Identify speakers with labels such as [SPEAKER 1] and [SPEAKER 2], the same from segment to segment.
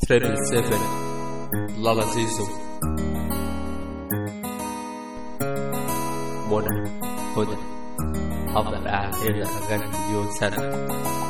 [SPEAKER 1] تريبل سيفن لالا زيزو منى هدى أفضل قاعد هنا أغني مليون سنة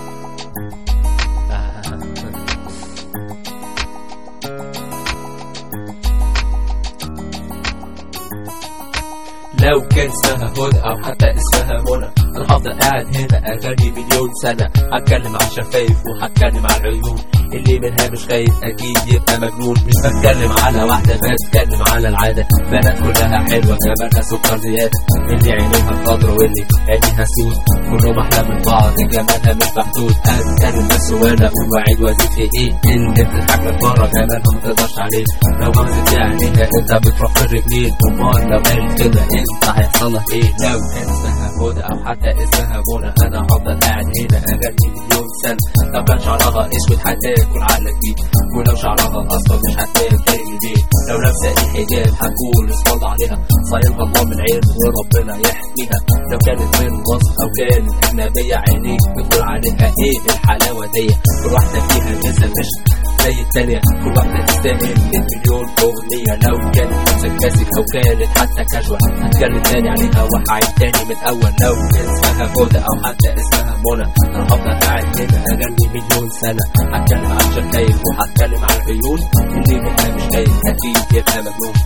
[SPEAKER 1] لو كان اسمها هدى او حتى اسمها منى انا هفضل قاعد هنا اغني مليون سنة هتكلم على الشفايف وهتكلم على العيون اللي منها مش خايف اكيد يبقى مجنون مش بتكلم على واحدة بتكلم على العادة بنات كلها حلوة جمالها سكر زيادة اللي عينيها خضرا واللي عينيها سود كلهم احلى من بعض جمالها مش محدود هتكلم بس وانا اقول وعيد وازيد في ايه اللي بتضحك من بره جمالها ما تقدرش عليه لو غمزت في عينيها انت بتروح في الرجلين امال لو قالت كده انت هيحصل لك ايه لو كان اسمها هدى او حتى اسمها منى انا هفضل قاعد هنا اغني مليون سنة لو كان شعرها اسود هتاكل عقلك بيه ولو شعرها اصفر مش هتاكل بيه لو لابسه الحجاب هتقول اسم الله عليها صايمها الله من عين وربنا يحميها لو كانت من مصر او كانت اجنبيه عينيك بتقول عليها ايه الحلاوه دي كل واحده فيها جزء مش زي التانية كل واحدة تستاهل 100 مليون أغنية لو كانت خمسة كلاسيك أو كانت حتى كاجوال هتكلم تاني عليها وهعيد تاني من أول لو كان اسمها هدى أو حتى اسمها منى أنا هفضل قاعد هنا أغني مليون سنة هتكلم على الشفايف وهتكلم على العيون اللي منها مش خايف أكيد يبقى مجنون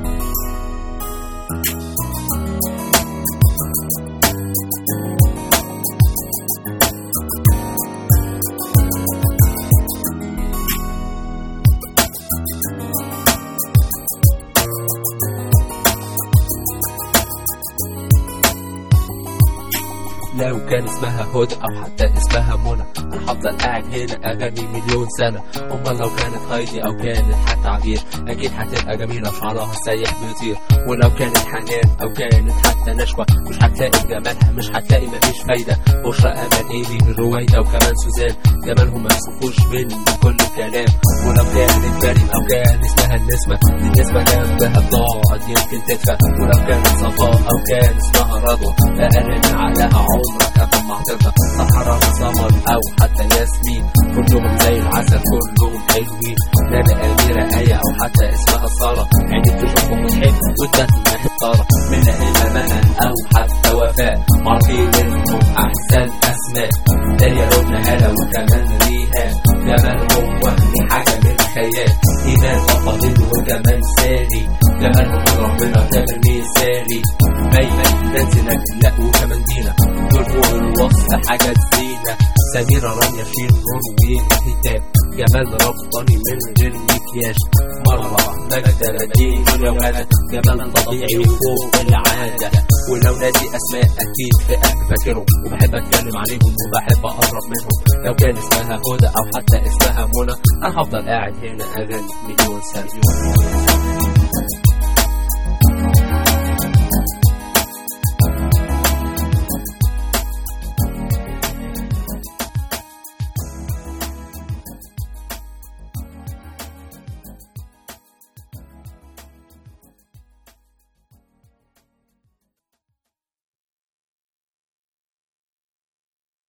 [SPEAKER 1] لو كان اسمها هدى او حتى اسمها منى انا هفضل قاعد هنا اغني مليون سنه امال لو كانت هايدي او كانت حتى عبير اكيد هتبقى جميله شعرها سايح بيطير ولو كانت حنان او كانت حتى نشوه مش هتلاقي جمالها مش هتلاقي مفيش فايده بشرى امان ايدي رويده وكمان سوزان جمالهم ممسكوش من كل الكلام ولو كانت مريم او كان اسمها النسمه النسمه جنبها بتقعد يمكن تدفى ولو كانت صفاء او كان اسمها رضوى اقل من عقلها عمرك قبل ما هترضى سحرة سمر او حتى ياسمين كلهم زي العسل كلهم حلوين ندى اميرة ايه او حتى اسمها سارة عينك تشوفهم وتحب وتبات محتارة منها هنا منى او حتى وفاء معرفين منهم احسن اسماء داليا لبنى هلا وكمان ريهام جمالهم وهمي حاجة من خيال ايمان وفاضل وكمان ساري جمالهم من ربنا كمان مثالي ميمن نانسي لا وكمان دينا دول فوق الوصف حاجة زينة سميرة رانيا شير نور وهتاب جمال رباني من غير مكياج مرة مجدة مدين يا ولد جمال طبيعي فوق العادة ولو نادي اسماء اكيد فئة فاكرهم وبحب اتكلم عليهم وبحب اقرب منهم لو كان اسمها هدى او حتى اسمها منى انا هفضل قاعد هنا اغني مليون سنة